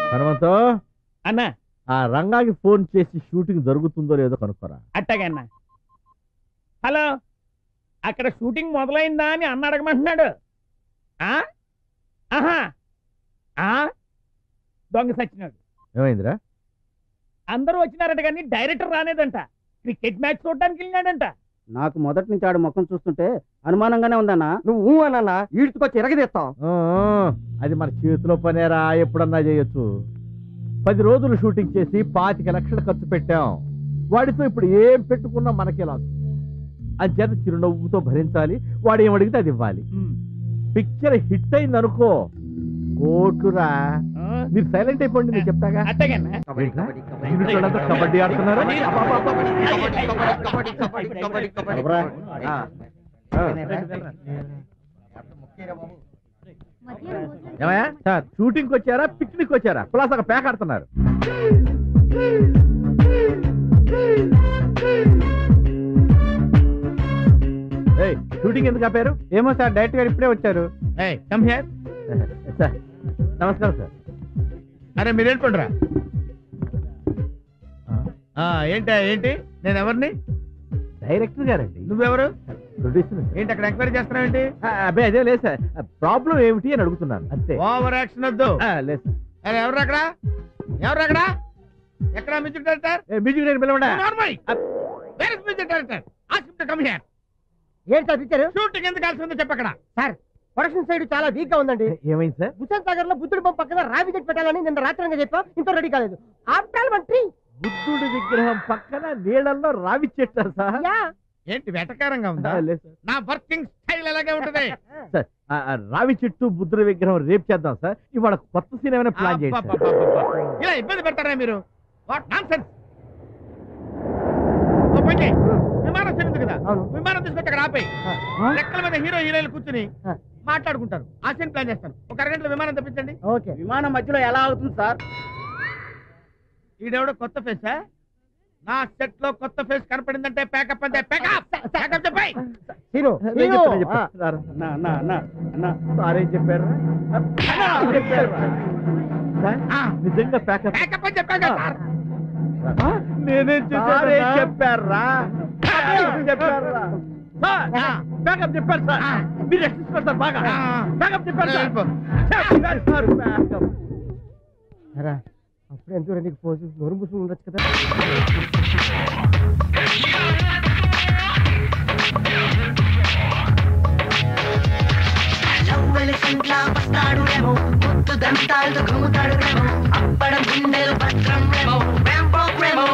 హనుమంతో అన్నా ఆ రంగాకి ఫోన్ చేసి షూటింగ్ జరుగుతుందో లేదో కనుక్కోరా అట్టాగే అన్న హలో అక్కడ షూటింగ్ మొదలైందా అని అన్న అడగమంటున్నాడు ఆ? ఆహా ఆ? దొంగ సచ్చినాడు ఏమైందిరా అందరూ వచ్చినారట కానీ డైరెక్టర్ రానేదంట క్రికెట్ మ్యాచ్ చూడడానికి వెళ్ళినాడంట నాకు మొదటి నుంచి ఆడు ముఖం చూస్తుంటే అనుమానంగానే ఉందన్నా నువ్వు అన్నా ఈడ్చుకొచ్చి ఎరగదీస్తావు ఆ, ఆ, అది మన చేతిలో పనేరా ఎప్పుడన్నా చేయొచ్చు పది రోజులు షూటింగ్ చేసి పాతిక లక్షలు ఖర్చు పెట్టాం వాడితో ఇప్పుడు ఏం పెట్టుకున్నా మనకే లాస్ అంచేత చిరునవ్వుతో భరించాలి వాడు ఏం అడిగితే అది ఇవ్వాలి పిక్చర్ హిట్ అయింది అనుకో కోట్లురా ఆ? మీరు సైలెంట్ అయిపోండి నేను చెప్తాగా అట్టాగే అన్న ఏంట్రా? యూనిట్ వాళ్ళంతా కబడ్డీ ఆడుతున్నారా ఎవరా? ఆ, ఆ. ఏమయ్యా సార్ షూటింగ్ వచ్చారా పిక్నిక్ వచ్చారా కులాసాగా ప్యాక్ ఆడుతున్నారు ఏయ్, షూటింగ్ ఎందుకు ఆపారు ఏమో సార్ డైరెక్ట్ గారు ఇప్పుడే వచ్చారు కమ్ హియర్ సార్ నమస్కారం సార్ అరే మీరు వెళ్ళిపోండిరా ఆ, ఏంటి ఏంటి నేను ఎవరిని డైరెక్టర్ గారండి నువ్వెవరు ప్రొడ్యూసర్ సార్. ఏంటి అక్కడ ఎంక్వైరీ చేస్తున్నావు ఏంటి ఆ, అబ్బాయి అదే లేదు సార్ ప్రాబ్లం ఏమిటి అని అడుగుతున్నాను అంతే ఓవర్ యాక్షన్ వద్దు ఆ, లేదు సార్ అరే ఎవరు అక్కడ ఎవరు అక్కడ ఎక్కడ మ్యూజిక్ డైరెక్టర్ ఏ, మ్యూజిక్ డైరెక్టర్ పిలవండి where is music director ask to come here ఏంటి సార్ పిక్చర్ షూటింగ్ ఎందుకు కలిసి ఉందో చెప్పక్కడ సార్ ప్రొడక్షన్ సైడ్ చాలా వీక్ గా ఉందండి ఏమైంది సార్ హుసేన్ సాగర్ లో బుద్ధుడి బొమ్మ పక్కన రావి చెట్టు పెట్టాలని నిన్న రాత్రంగా చెప్పాం ఇంత రెడీ కాలేదు ఆఫ్టర్ వన్ ట్రీ బుద్ధుడి విగ్రహం పక్కన నీళ్ళల్లో రావి చెట్టారు సార్ యా ఏంటి వెటకారంగా ఉందా ఆ, లేదు సార్ నా వర్కింగ్ స్టైల్ అలాగే ఉంటది సార్ ఆ, ఆ రావి చెట్టు బుద్ధుడి విగ్రహం రేపు చేద్దాం సార్ ఇవాళ కొత్త సీన్ ఏమైనా ప్లాన్ చేయండి సార్. అబ్బబ్బబ్బబ్బబ్బ. ఇలా ఇబ్బంది పెడతారా మీరు వాట్ నాన్ సెన్స్ విమానం చెంది కదా అవును. విమానం తీసుకొచ్చి అక్కడ ఆపేయి రెక్కల మీద హీరో హీరోయిన్లు కూర్చుని ఆ. మాట్లాడుకుంటారు ఆ సీన్ ప్లాన్ చేస్తాను ఒక అరగంటలో విమానం తెప్పించండి ఓకే విమానం మధ్యలో ఎలా అవుతుంది సార్ ఈడెవడో కొత్త ఫేసా నా సెట్ లో కొత్త ఫేస్ కనపడిందంటే ప్యాకప్ అంతే ప్యాకప్ ప్యాకప్ చెప్పాయి సీను నేను సీను చెప్తాను, నేను చెప్తాను. రా, రా. అన్నా అన్నా అన్నా అన్నా సార్ ఏం చెప్పారు సార్ నిజంగా ప్యాకప్ ప్యాకప్ అని చెప్పాను కదా సార్ నేనేం సార్ ఏం చెప్పారా చెప్పారా ప్యాకప్ చెప్పారు సార్ ఆ. మీరు రక్షిస్తారు సార్ బాగా ఆ. ప్యాకప్ చెప్పారు సార్ వెళ్ళిపో. చెప్పారు సార్ ప్యాకప్ సరే అప్పుడు ఎంత నీకు పోజు నోరు మూసుకుని ఉండొచ్చు కదా లవ్వలి సంట్లా వస్తాడు రేమో ముద్దు దంతాలతో గుమ్ముతాడు రేమో అప్పడం గుండెలు పత్రం రేమో రేంపో రేమో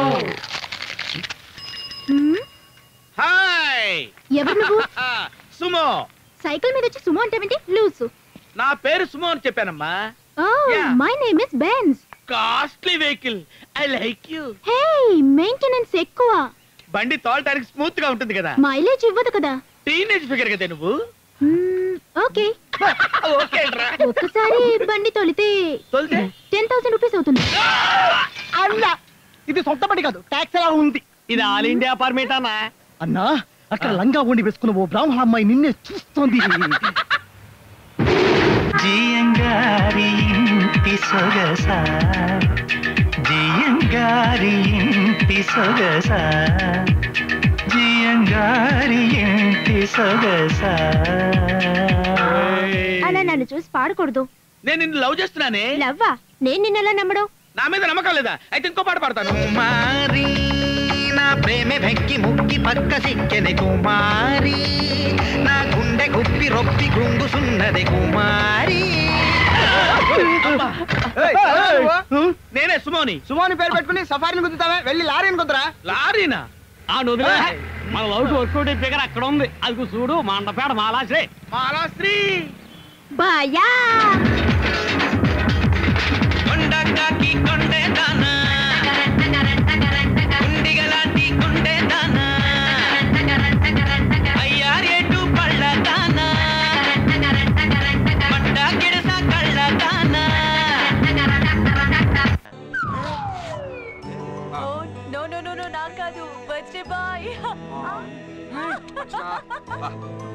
హ్మ్? హాయ్ ఎవరు నువ్వు సుమో సైకిల్ మీద వచ్చి సుమో అంటావేంటి లూసు నా పేరు సుమో అని చెప్పానమ్మా ఓ Yeah. My name is Benz costly vehicle I like you hey maintenance ఎక్కువ బండి తోలటానికి స్మూత్ గా ఉంటుంది కదా మైలేజ్ ఇవ్వదు కదా టీనేజ్ ఫిగర్ కదా నువ్వు హ్మ్, ఓకే ఓకే ఒక్కసారి బండి తొలితే తోలితే టెన్ థౌసండ్ రూపీస్ అవుతుంది అన్నా ఇది సొంత బండి కాదు ట్యాక్స్ ఎలా ఉంది ఇది ఆల్ ఇండియా పర్మిట్ అన్నా అన్నా అక్కడ లంగా ఉండి వేసుకున్న ఓ బ్రాహ్మణ అమ్మాయి నిన్నే చూస్తోంది జియంగారి ఇంటి సొగస జియంగారి ఇంటి సొగస జియంగారి ఇంటి సొగస అలా నన్ను చూసి పాడకూడదు నేను నిన్ను లవ్ చేస్తున్నానే లవ్వా నేను నిన్నెలా నమ్మడం నా మీద నమ్మకం లేదా అయితే ఇంకో పాట పాడతాను కుమారి నా ప్రేమ వెక్కి ముక్కి పక్క సిక్కెని కుమారి నా గుండె గుప్పి రొప్పి గుంగుసున్నది కుమారి నేనే సుమోని సుమోని పేరు పెట్టుకుని సఫారీని గుద్దుతావే వెళ్ళి లారీని కుదరా లారీనా ఆ నువ్వు మన లవ్ వర్కౌట్ ఫిగర్ అక్కడ ఉంది అది చూడు మండపేడ మాలాశ్రీ మాలాశ్రీ బాయా కొండకాకి కొండే దానా గుండిగలాంటి కొండే దానా అయ్యారేటు పళ్ళ దానా పట్ట గిడస కళ్ళ దానా నో నో నో నో నా కాదు బర్త్డే బాయ్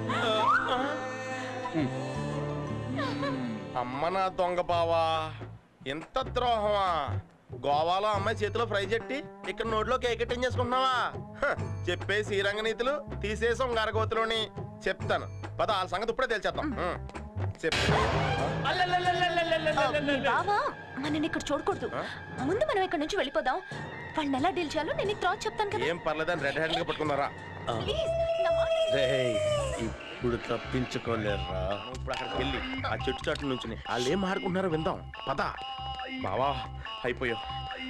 అమ్మ నా దొంగ బావా ఇంత ద్రోహమా గోవాలో అమ్మాయి చేతిలో ఫ్రై చెట్టి ఇక్కడ నోట్లో కేక్ కటింగ్ చేసుకుంటున్నావా హ, చెప్పే శ్రీరంగ నీతులు తీసేసాం గరగోతులోని చెప్తాను పద వాళ్ళ సంగతి ఇప్పుడే తెలిచేద్దాం హ్మ్. చెప్పు బావా మనని ఇక్కడ చూడకూడదు ముందు మనం ఇక్కడ నుంచి వెళ్ళిపోదాం వాళ్ళని ఎలా డీల్ చేయాలో నేను నీకు తర్వాత చెప్తాను కదా ఏం పర్లేదని రెడ్ హ్యాండ్ గా పట్టుకున్నారా ప్లీజ్ నా మాట విను. ఇప్పుడు తప్పించుకోలేరా ఇప్పుడు అక్కడికి వెళ్ళి ఆ చెట్టు చాటు నుంచి వాళ్ళు ఏం మాడుకుంటున్నారో విందాం పద బావా అయిపోయావు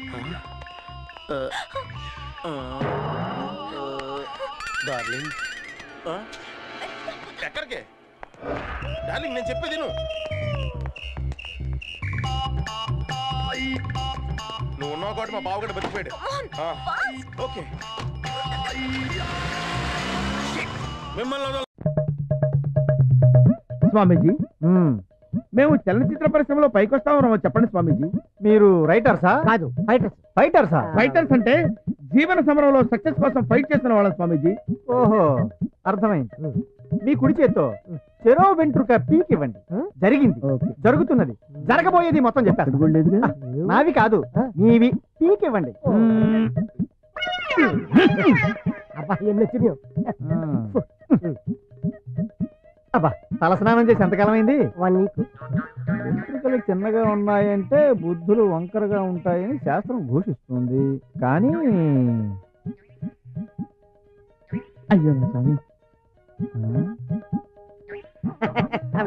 డార్లింగ్ ఎక్కడికి డార్లింగ్ నేను చెప్పేది నువ్వు నువ్వు ఉన్నావు కాబట్టి మా బావగడ బతికిపోయాడు ఆ, ఓకే మిమ్మల్ని వదల- స్వామీజీ మేము చలనచిత్ర పరిశ్రమలో పైకొస్తామో చెప్పండి స్వామీజీ మీరు రైటర్సా కాదు ఫైటర్స్ ఫైటర్సా ఫైటర్స్ అంటే జీవన సమరంలో సక్సెస్ కోసం ఫైట్ చేస్తున్న వాళ్ళం స్వామీజీ ఓహో అర్థమైంది మీ కుడి చేత్తో చెరో వెంట్రుక పీక్ ఇవ్వండి జరిగింది జరుగుతున్నది జరగబోయేది మొత్తం చెప్పారు నావి కాదు మీవి పీక్ ఇవ్వండి అబ్బా ఎన్ని వచ్చినాయో అబ్బా తల స్నానం చేసి ఎంతకాలం అయింది వన్ వీక్ వెంట్రుకలు చిన్నగా ఉన్నాయంటే బుద్ధులు వంకరగా ఉంటాయని శాస్త్రం ఘోషిస్తుంది కానీ అయ్యో నా స్వామి ఆ?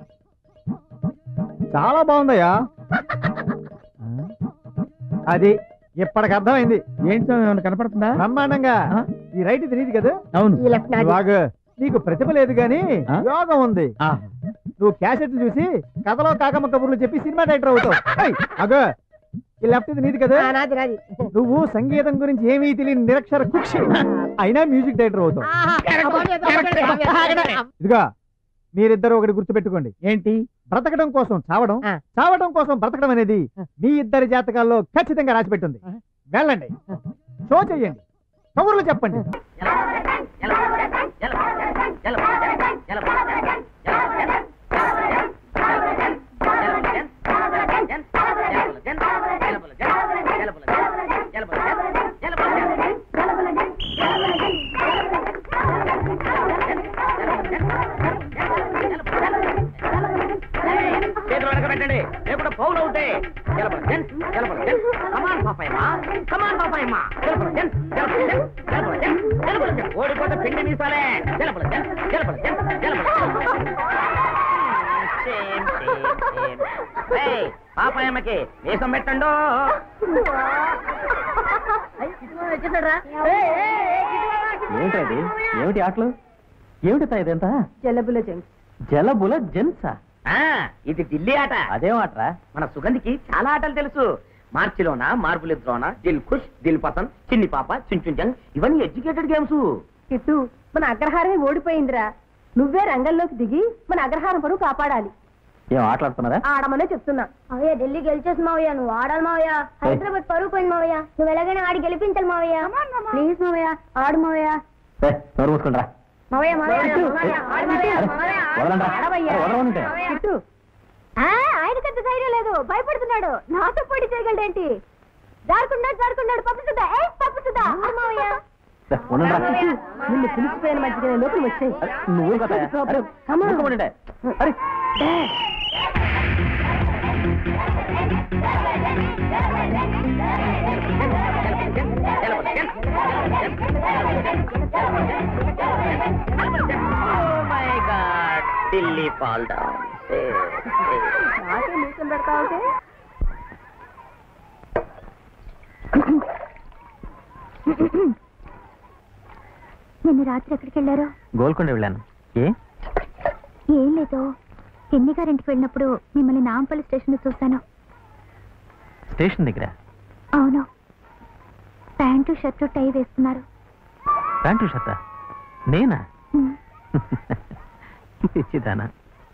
చాలా బాగుందయ్యా ఆ? అది ఇప్పటికి అర్థమైంది ఏంటి స్వామి ఏమైనా కనపడుతుందా బ్రహ్మాండంగా ఈ రైట్ ఇది నీది కదా అవును బాగా నీకు ప్రతిభ లేదు గాని యోగం ఉంది నువ్వు క్యాసెట్లు చూసి కథలో కాకమ్మ కబుర్లు చెప్పి సినిమా డైరెక్టర్ అవుతావు ఏయ్, అగో ఈ లెఫ్ట్ ఇది నీది కదా నువ్వు సంగీతం గురించి ఏమీ తెలియని నిరక్షర కుక్షి అయినా మ్యూజిక్ డైరెక్టర్ అవుతావు ఇదిగా మీరిద్దరు ఒకటి గుర్తుపెట్టుకోండి ఏంటి బ్రతకడం కోసం చావడం చావడం కోసం బ్రతకడం అనేది మీ ఇద్దరి జాతకాల్లో ఖచ్చితంగా రాసిపెట్టుంది వెళ్ళండి షో చెయ్యండి కబుర్లు చెప్పండి చేతులు వెనక పెట్టండి రేపు పౌలు అవుతాయి గెలపలు జన్ గెలపలు జన్ కమాన్ పాపాయమ్మా కమాన్ పాపాయమ్మా గెలపలు జన్ గెలపలు జన్ గెలపలు జన్ గెలపలు జన్ ఓడిపోతే పిండి మీసాలే గెలపలు జన్ గెలపలు జన్ గెలపలు సేమ్ సేమ్ సేమ్ ఏయ్ పాపాయమ్మకి వేసం పెట్టండు ఏమిటది ఏమిటి ఆటలు ఏమిటి ఇదంతా జలబుల జంక్ జలబుల జెన్సా ఆ ఇది ఢిల్లీ ఆట అదేం ఆటరా మన సుగంధికి చాలా ఆటలు తెలుసు మార్చిలోన మార్పులిద్రోన దిల్ ఖుష్ దిల్ పసంద్ చిన్ని పాప చుంచుంజంగ్ ఇవన్నీ ఎడ్యుకేటెడ్ గేమ్స్ కిట్టు మన అగ్రహారమే ఓడిపోయిందిరా నువ్వే రంగంలోకి దిగి మన అగ్రహారం పరువు కాపాడాలి ఏం ఆటలాడుతున్నారా ఆడమనే చెప్తున్నా మావయ్య ఢిల్లీ గెలిచేసి మావయ్య నువ్వు ఆడాలి మావయ్య హైదరాబాద్ పరుగు పోయింది మావయ్య నువ్వు ఎలాగైనా ఆడి గెలిపించాలి మావయ్య ప్లీజ్ మావయ్య ఆడు మావయ్య నోరు మూసుకుంటారా మావయ్య మావయ్య మావయ్య, ఆడు మావయ్య, మావయ్య, వదలండ్రా. ఆడవయ్యా. అరే, వదలమంటే. మావయ్య. కిట్టు ఆ, ఆయనకంత ధైర్యం లేదు భయపడుతున్నాడు నాతో పోటీ చేయగలడేంటి జారుకున్నాడు జారుకున్నాడు పప్పుతుందా ఏ పప్పుతుందా మావయ్య ఉండండిరా. నిన్ను పిలిచిపోయిన మధ్యగా లోపల వచ్చాయి నువ్వు కదా అరే ఊరుకోమంటే. అరే ఢిల్లీ ఫాల్ డౌన్ నాకే మూసం పెడతా ఉంటే నిన్న రాత్రి ఎక్కడికి వెళ్ళారు గోల్కొండ వెళ్ళాను ఏ ఏం లేదు ఎన్ని గారింటికి వెళ్ళినప్పుడు మిమ్మల్ని నాంపల్లి స్టేషన్ చూశాను స్టేషన్ దగ్గర అవును ప్యాంటు షర్టు టై వేస్తున్నారు ప్యాంటు షర్ట నేనా ఉమ్. పిచ్చిదానా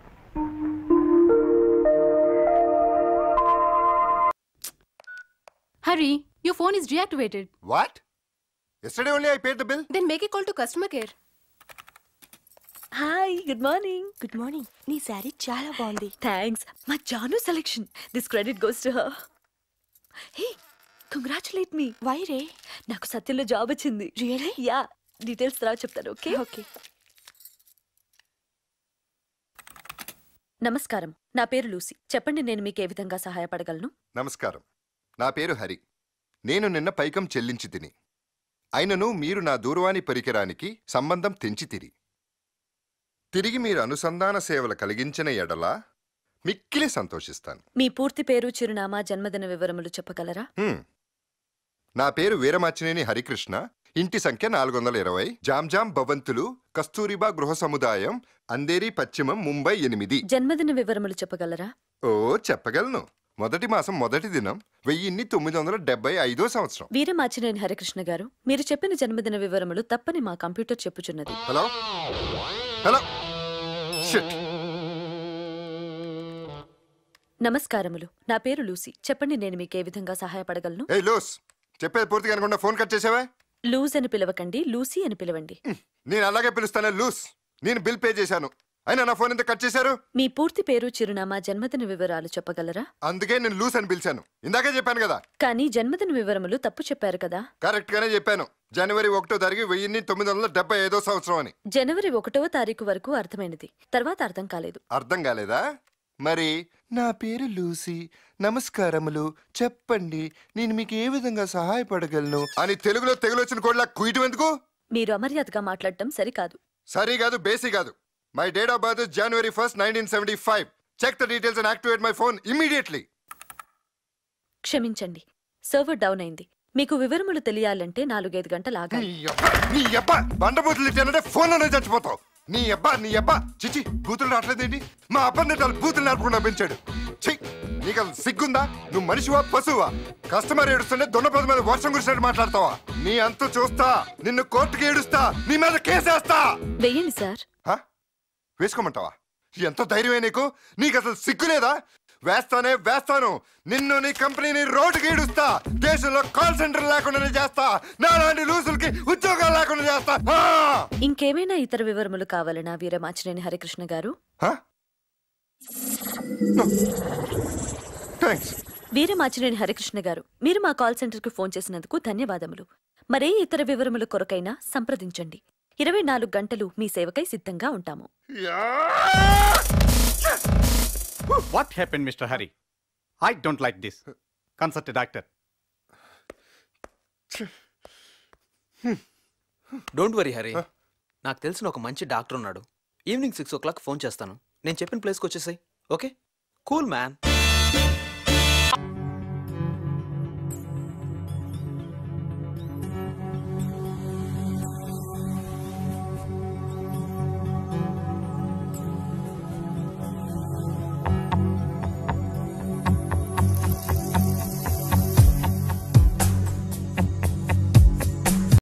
Hurry, your phone is deactivated. What? Yesterday only I paid the bill. Then make a call to customer care. Hi good morning good morning నీ శారీ చాలా బాగుంది థ్యాంక్స్ మా Janu selection this credit goes to her hey congratulate me why రే నాకు సత్యంలో job వచ్చింది really yeah details తర్వాత చెప్తాను ఓకే ఓకే నమస్కారం నా పేరు లూసీ చెప్పండి నేను మీకు ఏ విధంగా సహాయపడగలను నమస్కారం నా పేరు హరి నేను నిన్న పైకం చెల్లించి తిని అయినను మీరు నా దూరవాణి పరికరానికి సంబంధం తెంచి తిరి తిరిగి మీరు అనుసంధాన సేవలు కలిగించిన ఎడల మిక్కిలి సంతోషిస్తాను మీ పూర్తి పేరు చిరునామా జన్మదిన వివరములు చెప్పగలరా హ్మ్. నా పేరు వీరమాచినేని హరికృష్ణ ఇంటి సంఖ్య నాలుగు వందల ఇరవై జామ్జామ్ భవంతులు కస్తూరిబా గృహ సముదాయం అందేరి పశ్చిమం ముంబై ఎనిమిది జన్మదిన వివరములు చెప్పగలరా ఓ చెప్పగలను మొదటి మాసం మొదటి దినం వెయ్యిన్ని తొమ్మిది వందల డెబ్బై ఐదో సంవత్సరం వీరమాచినేని హరికృష్ణ గారు మీరు చెప్పిన జన్మదిన వివరములు తప్పని మా కంప్యూటర్ చెప్పుచున్నది హలో హలో షిట్ నమస్కారములు నా పేరు లూసీ చెప్పండి నేను మీకు ఏ విధంగా సహాయపడగలను ఏ లూస్ చెప్పేది పూర్తిగా అనుకుండా ఫోన్ కట్ చేసావా లూజ్ అని పిలవకండి లూసీ అని పిలవండి నేను అలాగే పిలుస్తానే లూస్ నేను బిల్ పే చేశాను అయినా నా ఫోన్ ఎంత కట్ చేశారు మీ పూర్తి పేరు చిరునామా జన్మదిన వివరాలు చెప్పగలరా అందుకే నేను లూస్ అని పిలిచాను ఇందాకే చెప్పాను కదా కానీ జన్మదిన వివరములు తప్పు చెప్పారు కదా కరెక్ట్ గానే చెప్పాను జనవరి ఒకటో తారీఖు వెయ్యిన్ని తొమ్మిది వందల డెబ్బై ఐదో సంవత్సరం అని జనవరి ఒకటవ తారీఖు వరకు అర్థమైనది తర్వాత అర్థం కాలేదు అర్థం కాలేదా మరి నా పేరు లూసీ నమస్కారములు చెప్పండి నేను మీకు ఏ విధంగా సహాయపడగలను అని తెలుగులో తెగులొచ్చిన కోడ్లా కుయటం ఎందుకు మీరు అమర్యాదగా మాట్లాడటం సరికాదు సరి కాదు బేసి కాదు my date of birth January first nineteen seventy five check the details and activate my phone immediately క్షమించండి సర్వర్ డౌన్ అయింది మీకు వివరములు తెలియాలంటే నాలుగైదు గంటలు ఆగాలి నీ అబ్బా బండబూతులు ఇచ్చానంటే ఫోన్లోనే చచ్చిపోతావు నీ అబ్బా నీ అబ్బా చిచి బూతులు రావట్లేదేంటి మా అబ్బాయి తాను బూతులు నడపకుండా పెంచాడు ఛీ నీకు అసలు సిగ్గుందా నువ్వు మనిషివా పశువా కస్టమర్ ఏడుస్తుంటే దొన్నపది మీద వర్షం కురిసినట్టు మాట్లాడతావా నీ అంతు చూస్తా నిన్ను కోర్టుకి ఏడుస్తా నీ మీద కేసేస్తా వెయ్యండి సార్ హ? వేసుకోమంటావా ఎంత ధైర్యమే నీకు నీకు అసలు సిగ్గులేదా వేస్తానే వేస్తాను నిన్ను నీ కంపెనీని రోడ్డుకి ఈడుస్తా దేశంలో కాల్ సెంటర్ లేకుండా చేస్తా నాలాంటి లూసులకి ఉద్యోగాలు లేకుండా చేస్తా ఆ! ఇంకేమైనా ఇతర వివరములు కావాలనా వీరమాచినేని హరికృష్ణ గారు థ్యాంక్స్ వీరమాచినేని హరికృష్ణ గారు మీరు మా కాల్ సెంటర్కి ఫోన్ చేసినందుకు ధన్యవాదములు మరే ఇతర వివరముల కొరకైనా సంప్రదించండి ఇరవై నాలుగు గంటలు మీ సేవకై సిద్ధంగా ఉంటాము What happened, Mr. Hari? I don't like this. Consult a doctor. Don't worry Hari నాకు తెలిసిన ఒక మంచి డాక్టర్ ఉన్నాడు evening six o'clock phone చేస్తాను నేను చెప్పిన ప్లేస్కి వచ్చేసాయి ఓకే కూల్ మ్యాన్